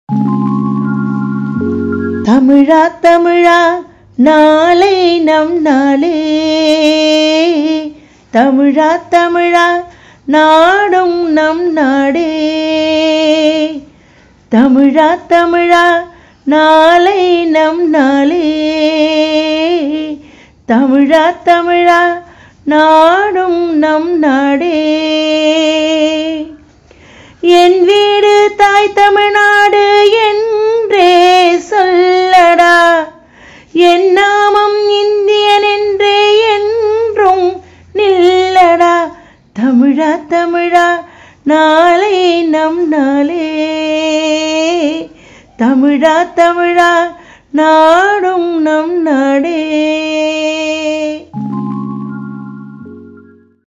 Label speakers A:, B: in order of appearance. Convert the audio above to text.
A: தமிழா தமிழா நாளை நம் நாளே தமிழா தமிழா நாடும் நம் நாடே தமிழா தமிழா நாளை நம் நாளே தமிழா தமிழா நாடும் நம் நாடே என் வீடு தாய் தமிழ்நாடு என்றே சொல்லடா என் நாமம் இந்தியன் என்றே என்றும் நில்லடா தமிழா தமிழா நாளை நம் நாளே தமிழா தமிழா நாடும் நம் நாடே